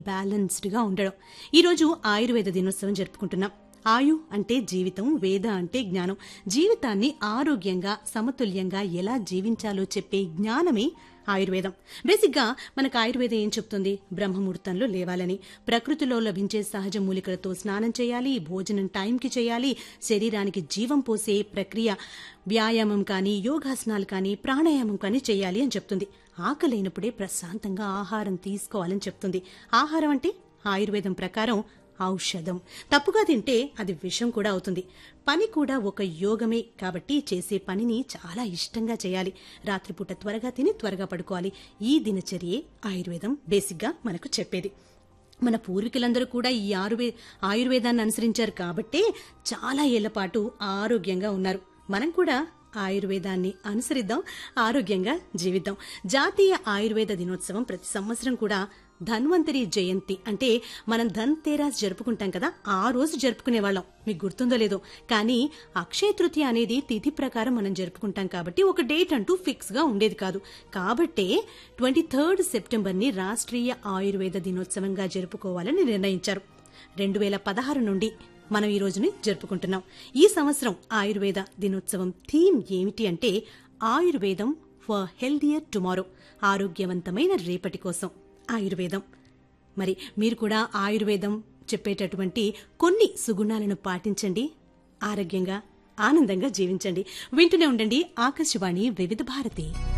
బ్యాలెన్స్డ్గా ఉండడం ఈరోజు ఆయుర్వేద దినోత్సవం జరుపుకుంటున్నాం ఆయు అంటే జీవితం వేద అంటే జ్ఞానం జీవితాన్ని ఆరోగ్యంగా సమతుల్యంగా ఎలా జీవించాలో చెప్పే జ్ఞానమే ఆయుర్వేదం బేసిక్గా మనకు ఆయుర్వేదం ఏం చెప్తుంది బ్రహ్మముహూర్తంలో లేవాలని ప్రకృతిలో లభించే సహజ మూలికలతో స్నానం చేయాలి భోజనం టైంకి చేయాలి శరీరానికి జీవం పోసే ప్రక్రియ వ్యాయామం కానీ యోగాసనాలు కానీ ప్రాణాయామం కానీ చేయాలి అని చెప్తుంది ఆకలైనప్పుడే ప్రశాంతంగా ఆహారం తీసుకోవాలని చెప్తుంది ఆహారం అంటే ఆయుర్వేదం ప్రకారం ఔషధం తప్పుగా తింటే అది విషం కూడా అవుతుంది పని కూడా ఒక యోగమే కాబట్టి చేసే పనిని చాలా ఇష్టంగా చేయాలి రాత్రిపూట త్వరగా తిని త్వరగా పడుకోవాలి ఈ దినచర్యే ఆయుర్వేదం బేసిక్గా మనకు చెప్పేది మన పూర్వీకులందరూ కూడా ఈ ఆయుర్వే ఆయుర్వేదాన్ని అనుసరించారు కాబట్టే చాలా ఏళ్ల పాటు ఆరోగ్యంగా ఉన్నారు మనం కూడా ఆయుర్వేదాన్ని అనుసరిద్దాం ఆరోగ్యంగా జీవిద్దాం జాతీయ ఆయుర్వేద దినోత్సవం ప్రతి సంవత్సరం కూడా ధన్వంతరి జయంతి అంటే మనం ధన్ తేరాస్ జరుపుకుంటాం కదా ఆ రోజు జరుపుకునేవాళ్ళం మీకు గుర్తుందో లేదో కానీ అక్షయ తృతీయ అనేది తిథి ప్రకారం మనం జరుపుకుంటాం కాబట్టి ఒక డేట్ అంటూ ఫిక్స్ గా ఉండేది కాదు కాబట్టే ట్వంటీ థర్డ్ సెప్టెంబర్ ని రాష్ట్రీయ ఆయుర్వేద దినోత్సవంగా జరుపుకోవాలని నిర్ణయించారు రెండు వేల పదహారు నుండి మనం ఈ రోజుని జరుపుకుంటున్నాం ఈ సంవత్సరం ఆయుర్వేద దినోత్సవం థీమ్ ఏమిటి అంటే ఆయుర్వేదం ఫర్ హెల్దియర్ టుమారో ఆరోగ్యవంతమైన రేపటి కోసం ఆయుర్వేదం మరి మీరు కూడా ఆయుర్వేదం చెప్పేటటువంటి కొన్ని సుగుణాలను పాటించండి ఆరోగ్యంగా ఆనందంగా జీవించండి వింటూనే ఉండండి ఆకాశవాణి వివిధ భారతి